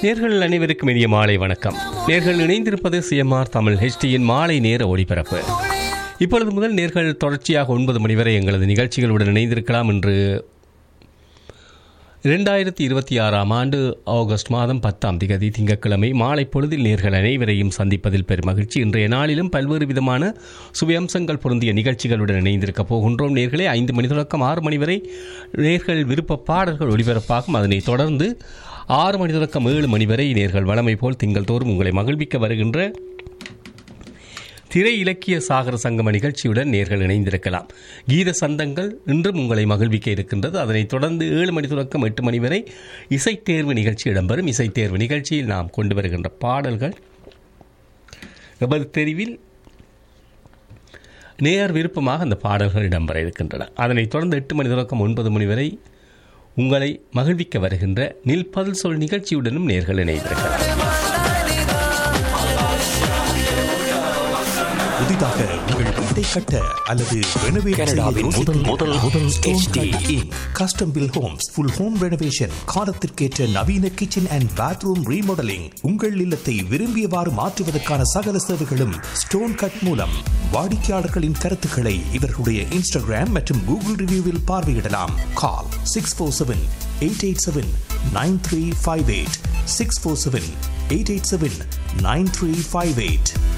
நேர்கள் அனைவருக்கும் இனிய மாலை வணக்கம் நேர்கள் இணைந்திருப்பது சிஎம்ஆர் தமிழ் ஹெச்டியின் மாலை நேர ஒளிபரப்பு இப்பொழுது முதல் நேர்கள் தொடர்ச்சியாக ஒன்பது மணி வரை எங்களது நிகழ்ச்சிகளுடன் இணைந்திருக்கலாம் என்று இரண்டாயிரத்தி இருபத்தி ஆறாம் ஆண்டு ஆகஸ்ட் மாதம் பத்தாம் திகதி திங்கட்கிழமை மாலை பொழுதில் நேர்கள் அனைவரையும் சந்திப்பதில் பெரும் மகிழ்ச்சி இன்றைய நாளிலும் பல்வேறு விதமான சுவையம்சங்கள் பொருந்திய நிகழ்ச்சிகளுடன் இணைந்திருக்கப் போகின்றோம் நேர்களே ஐந்து மணி தொடக்கம் ஆறு மணி வரை நேர்கள் விருப்ப பாடல்கள் ஒளிபரப்பாகும் அதனைத் தொடர்ந்து ஆறு மணி தொடக்கம் ஏழு மணி வரை நேர்கள் வளமை போல் திங்கள் தோறும் உங்களை மகிழ்விக்க வருகின்ற திரை இலக்கிய சாகர சங்கம நிகழ்ச்சியுடன் நேர்கள் இணைந்திருக்கலாம் கீத சந்தங்கள் இன்றும் உங்களை மகிழ்விக்க இருக்கின்றது அதனைத் தொடர்ந்து ஏழு மணி தொடக்கம் எட்டு மணி வரை இசைத்தேர்வு நிகழ்ச்சி இடம்பெறும் இசைத்தேர்வு நிகழ்ச்சியில் நாம் கொண்டு வருகின்ற பாடல்கள் எமது தெரிவில் நேர் விருப்பமாக அந்த பாடல்கள் இடம்பெற இருக்கின்றன அதனைத் தொடர்ந்து எட்டு மணி தொடக்கம் ஒன்பது மணி வரை உங்களை மகிழ்விக்க வருகின்ற நில்பல் சொல் நிகழ்ச்சியுடனும் நேர்கள் இணைந்திருக்கலாம் புதிதாக உங்கள் வீட்டை கட்ட அல்லது ரெனோவேட் கனடாவின் முதல் முதல் முதல் HD custom build homes full home renovation காலத்திற்கேற்ற நவீன கிச்சன் அண்ட் பாத்ரூம் ரீமாடலிங் உங்கள் இல்லத்தை விரும்பியவாறு மாற்றுவதற்கான சகல சேவைகளும் ஸ்டோன் கட் மூலம் வாடிக்கையாளர்களின் கருத்துக்களை இவர்களுடைய இன்ஸ்டாகிராம் மற்றும் கூகுள் ரிவ்யூவில் பார்வையிடலாம் call six four seven eight eight seven nine three five eight six four seven eight eight seven nine three five eight